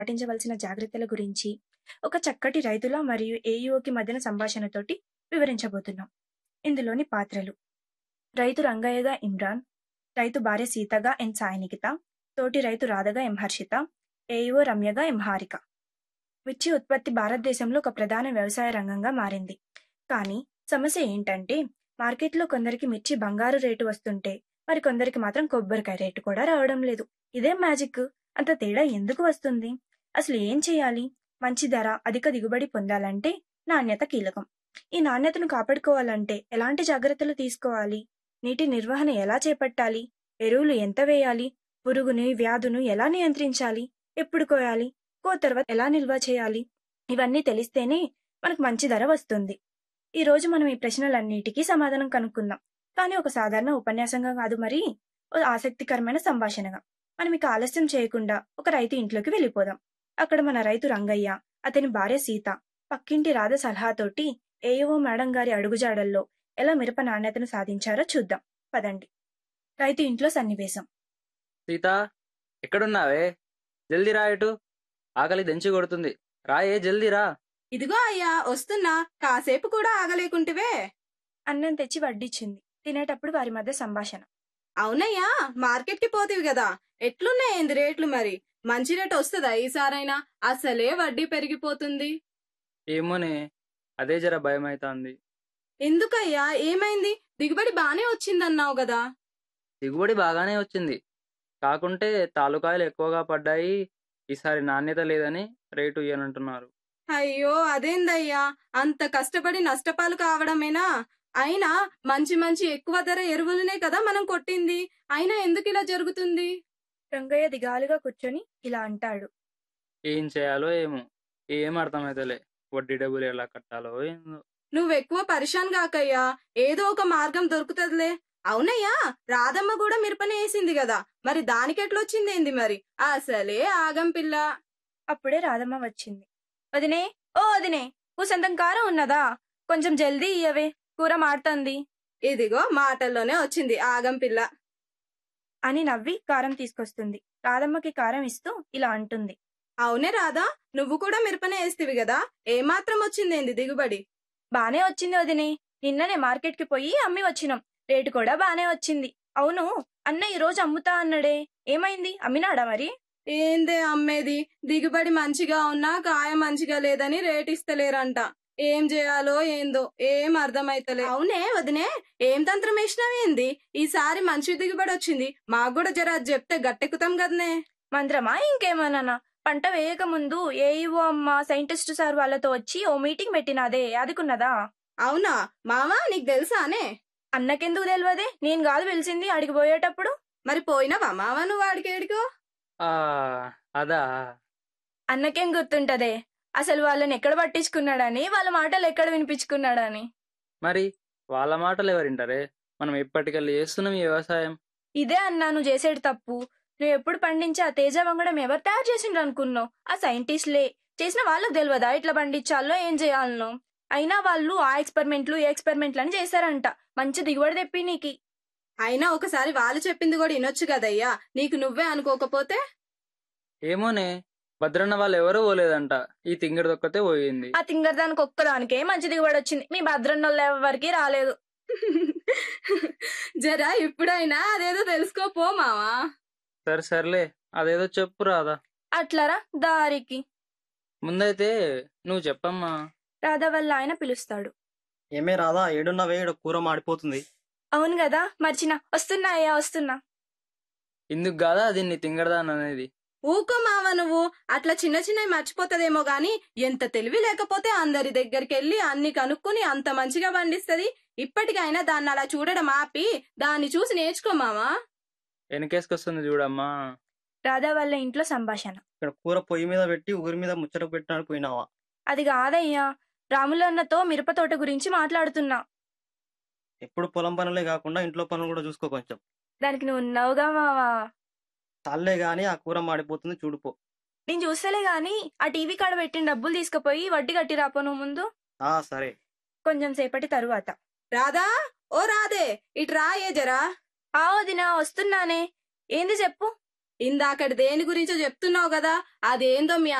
పాటించవలసిన జాగ్రత్తల గురించి ఒక చక్కటి రైతుల మరియు ఏఈఓకి మధ్యన సంభాషణతోటి వివరించబోతున్నాం ఇందులోని పాత్రలు రైతు రంగయ్యగా ఇమ్రాన్ రైతు భార్య సీతగా ఎన్ సాయనికిత తోటి రైతు రాధగా ఎం హర్షిత ఏఈఓ రమ్యగా ఎం హారిక మిర్చి ఉత్పత్తి భారతదేశంలో ఒక ప్రధాన వ్యవసాయ రంగంగా మారింది కానీ సమస్య ఏంటంటే మార్కెట్లో కొందరికి మిర్చి బంగారు రేటు వస్తుంటే మరి కొందరికి మాత్రం కొబ్బరికాయ రేటు కూడా రావడం లేదు ఇదేం మ్యాజిక్ అంత తేడా ఎందుకు వస్తుంది అసలు ఏం చేయాలి మంచి ధర అధిక దిగుబడి పొందాలంటే నాణ్యత కీలకం ఈ నాణ్యతను కాపాడుకోవాలంటే ఎలాంటి జాగ్రత్తలు తీసుకోవాలి నీటి నిర్వహణ ఎలా చేపట్టాలి ఎరువులు ఎంత వేయాలి పురుగుని వ్యాధును ఎలా నియంత్రించాలి ఎప్పుడు కోయాలి కో తర్వాత ఎలా నిల్వ చేయాలి ఇవన్నీ తెలిస్తేనే మనకు మంచి ధర వస్తుంది ఈ రోజు మనం ఈ ప్రశ్నలన్నిటికీ సమాధానం కనుక్కుందాం కానీ ఒక సాధారణ ఉపన్యాసంగా కాదు మరి ఓ ఆసక్తికరమైన సంభాషణగా మనం ఇక ఆలస్యం చేయకుండా ఒక రైతు ఇంట్లోకి వెళ్ళిపోదాం అక్కడ మన రైతు రంగయ్య అతని భార్య సీత పక్కింటి రాధ సలహాతోటి ఏఓ మేడం గారి అడుగుజాడల్లో ఎలా మిరప నాణ్యతను సాధించారో చూద్దాం పదండి రైతు ఇంట్లో సన్నివేశం సీత ఎక్కడున్నావే జల్దీ రా ఇటు ఆకలి దెంచి కొడుతుంది రాయే జల్దీ రా ఇదిగో అయ్యా వస్తున్నా కాసేపు కూడా ఆగలేకుంటివే అన్నం తెచ్చి వడ్డిచ్చింది తినేటప్పుడు వారి మధ్య సంభాషణ అవునయ్యా మార్కెట్ కి పోతివి కదా ఎట్లున్నాయింది రేట్లు మరి మంచి రేట్ వస్తుందా ఈసారైనా అసలే వడ్డీ పెరిగిపోతుంది ఏమోనే అదే జర భయం అవుతుంది ఎందుకయ్యా ఏమైంది దిగుబడి బానే వచ్చిందన్నావు కదా దిగుబడి బాగానే వచ్చింది కాకుంటే తాలూకాయలు ఎక్కువగా పడ్డాయి ఈసారి నాణ్యత లేదని రేటు ఇయ్యనంటున్నారు అయ్యో అదేందయ్యా అంత కష్టపడి నష్టపాలు కావడమేనా అయినా మంచి మంచి ఎక్కువ ధర ఎరువులనే కదా మనం కొట్టింది అయినా ఎందుకు ఇలా జరుగుతుంది రంగయ్య దిగాలుగా కూర్చొని ఇలా అంటాడు ఏం చేయాలో ఏమో ఏం అర్థమైతలే వడ్డీ డబ్బులు ఎలా కట్టాలో ఏందో నువ్వెక్కువ పరిశాన్ కాకయ్యా ఏదో ఒక మార్గం దొరుకుతదిలే అవునయ్యా రాధమ్మ కూడా మిరపనే వేసింది కదా మరి దానికెట్లొచ్చిందేంది మరి అసలే ఆగం పిల్ల అప్పుడే రాధమ్మ వచ్చింది వదినే ఓ వదినే కూసంతం కారం ఉన్నదా కొంచెం జల్దీ ఇయ్యవే కూర మాడుతుంది ఇదిగో మాటల్లోనే వచ్చింది ఆగం పిల్ల అని నవ్వి కారం తీసుకొస్తుంది రాధమ్మకి కారం ఇస్తూ ఇలా అంటుంది అవునే రాధా నువ్వు కూడా మిరపనే వేస్తివి కదా ఏమాత్రం వచ్చిందేంది దిగుబడి బానే వచ్చింది వదినే నిన్ననే మార్కెట్ కి పోయి అమ్మి వచ్చినాం రేటు కూడా బానే వచ్చింది అవును అన్న ఈ రోజు అమ్ముతా అన్నాడే ఏమైంది అమ్మినాడా మరి ఏందే అమ్మేది దిగుబడి మంచిగా ఉన్నా కాయ మంచిగా లేదని రేట్ ఇస్తలేరంట ఏం చేయాలో ఏందో ఏం అర్థమైతలే అవునే వదినే ఏం తంత్రం వేసినావేంది ఈసారి మంచి దిగుబడి వచ్చింది మాకు కూడా జర అది చెప్తే గట్టెక్కుతాం కదనే మంత్రమా ఇంకేమన్నా పంట వేయక ముందు ఏఈఓ అమ్మ సైంటిస్ట్ సార్ వాళ్ళతో వచ్చి ఓ మీటింగ్ పెట్టినాదే అదికున్నదా అవునా మావా నీకు తెలుసానే అన్నకెందుకు తెలియదే నేను కాదు పిలిచింది అడిగి పోయేటప్పుడు మరి పోయినావా మావా నువ్వు వాడికేడికో ఆ అదా అన్నకేం గుర్తుంటదే అసలు వాళ్ళని ఎక్కడ పట్టించుకున్నాడని వాళ్ళ మాటలు ఎక్కడ వినిపించుకున్నాడని మరి వాళ్ళ మాటలు ఎవరింటారే మనం ఎప్పటికెళ్ళి చేస్తున్నాం ఈ వ్యవసాయం ఇదే అన్నా నువ్వు చేసేది తప్పు నువ్వు ఎప్పుడు పండించే ఆ తేజ వంగడం ఎవరు తయారు చేసిండ్రు అనుకున్నావు ఆ సైంటిస్ట్లే చేసిన వాళ్ళకి తెలియదా ఇట్లా పండించాలో ఏం చేయాలనో అయినా వాళ్ళు ఆ ఎక్స్పెరిమెంట్లు ఈ ఎక్స్పెరిమెంట్లు అని చేశారంట మంచి దిగుబడి తెప్పి నీకి అయినా ఒకసారి వాళ్ళు చెప్పింది కూడా వినొచ్చు కదయ్యా నీకు నువ్వే అనుకోకపోతే ఏమోనే భద్రన్న వాళ్ళు ఎవరూ పోలేదంట ఈ తింగడి దొక్కతే పోయింది ఆ తింగర్ దానికి ఒక్కదానికే మంచి దిగుబడి వచ్చింది మీ భద్రన్నోళ్ళు ఎవరికి రాలేదు జరా ఇప్పుడైనా అదేదో తెలుసుకోపో మావా సరే సర్లే అదేదో చెప్పు రాదా అట్లరా దారికి ముందైతే నువ్వు చెప్పమ్మా రాధా వల్ల ఆయన పిలుస్తాడు ఏమే రాదా ఏడున్నవే ఈడ కూర మాడిపోతుంది అవును కదా మర్చిన వస్తున్నా అయ్యా వస్తున్నా ఇందుకు కాదా దీన్ని తింగడదాన్ అనేది ఊకో మావ నువ్వు అట్లా చిన్న చిన్నవి మర్చిపోతదేమో గాని ఎంత తెలివి లేకపోతే అందరి దగ్గరికి వెళ్ళి అన్ని కనుక్కొని అంత మంచిగా పండిస్తది ఇప్పటికైనా దాన్ని అలా చూడడం ఆపి దాన్ని చూసి నేర్చుకో మావా వెనకేసుకొస్తుంది చూడమ్మా రాధా వాళ్ళ ఇంట్లో సంభాషణ ఇక్కడ కూర పొయ్యి మీద పెట్టి ఊరి మీద ముచ్చట పెట్టినాడు పోయినావా అది కాదయ్యా రాములన్నతో మిరప తోట గురించి మాట్లాడుతున్నా ఎప్పుడు పొలం పనులే కాకుండా ఇంట్లో పనులు కూడా చూసుకో కొంచెం దానికి నువ్వు ఉన్నావుగా మావా చాలే గాని ఆ కూర మాడిపోతుంది చూడుపో నేను చూస్తలే గాని ఆ టీవీ కాడ పెట్టిన డబ్బులు తీసుకుపోయి వడ్డీ కట్టి రాపో నువ్వు ముందు ఆ సరే కొంచెం సేపటి తరువాత రాధా ఓ రాధే ఇటు రా ఏ జరా ఆ వదినా వస్తున్నానే ఏంది చెప్పు ఇందాకటి దేని గురించో చెప్తున్నావు కదా అదేందో మీ